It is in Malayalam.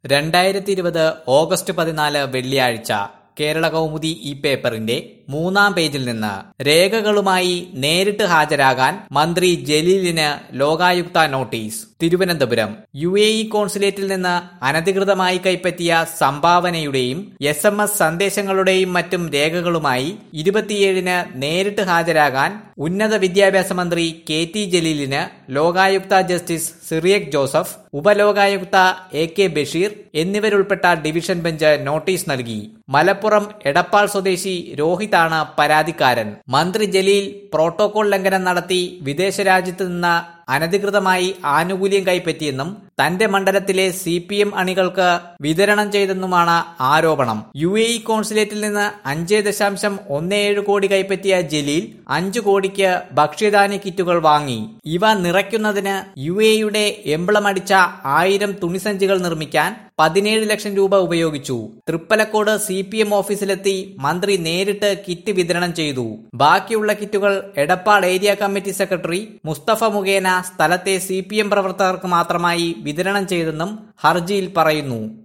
രണ്ടായിരത്തി ഇരുപത് ഓഗസ്റ്റ് പതിനാല് വെള്ളിയാഴ്ച കേരള കൗമുദി ഈ പേപ്പറിന്റെ മൂന്നാം പേജിൽ നിന്ന് രേഖകളുമായി നേരിട്ട് ഹാജരാകാൻ മന്ത്രി ജലീലിന് Lokayukta notice Thiruvananthapuram U A E കോൺസുലേറ്റിൽ നിന്ന് അനധികൃതമായി കൈപ്പറ്റിയ സംഭാവനയുടെയും എസ് എം എസ് സന്ദേശങ്ങളുടെയും മറ്റും രേഖകളുമായി ഇരുപത്തിയേഴിന് നേരിട്ട് ഹാജരാകാൻ ഉന്നത വിദ്യാഭ്യാസ മന്ത്രി കെ ടി ജലീലിന് Lokayukta justice Cyriac Joseph Upalokayukta A K Basheer എന്നിവരുൾപ്പെട്ട ഡിവിഷൻ ബെഞ്ച് നോട്ടീസ് നൽകി മലപ്പുറം എടപ്പാൾ സ്വദേശി രോഹിതാണ് പരാതിക്കാരൻ മന്ത്രി ജലീൽ പ്രോട്ടോകോൾ ലംഘനം നടത്തി വിദേശ രാജ്യത്ത് നിന്ന് അനധികൃതമായി ആനുകൂല്യം കൈപ്പറ്റിയെന്നും തന്റെ മണ്ഡലത്തിലെ സി പി എം അണികൾക്ക് വിതരണം ചെയ്തെന്നുമാണ് ആരോപണം യു എ ഇ കോൺസുലേറ്റിൽ നിന്ന് അഞ്ച് ദശാംശം ഒന്ന് ഏഴ് കോടി കൈപ്പറ്റിയ ജലീൽ അഞ്ചു കോടിക്ക് ഭക്ഷ്യധാന്യ കിറ്റുകൾ വാങ്ങി ഇവ നിറയ്ക്കുന്നതിന് യു എയുടെ എംബ്ലം അടിച്ച ആയിരം തുണിസഞ്ചികൾ നിർമ്മിക്കാൻ പതിനേഴ് ലക്ഷം രൂപ ഉപയോഗിച്ചു തൃപ്പലക്കോട് സി പി എം ഓഫീസിലെത്തി മന്ത്രി നേരിട്ട് കിറ്റ് വിതരണം ചെയ്തു ബാക്കിയുള്ള കിറ്റുകൾ Edappal area committee secretary Musthafa മുഖേന സ്ഥലത്തെ സി പ്രവർത്തകർക്ക് മാത്രമായി വിതരണം ചെയ്തെന്നും ഹർജിയിൽ പറയുന്നു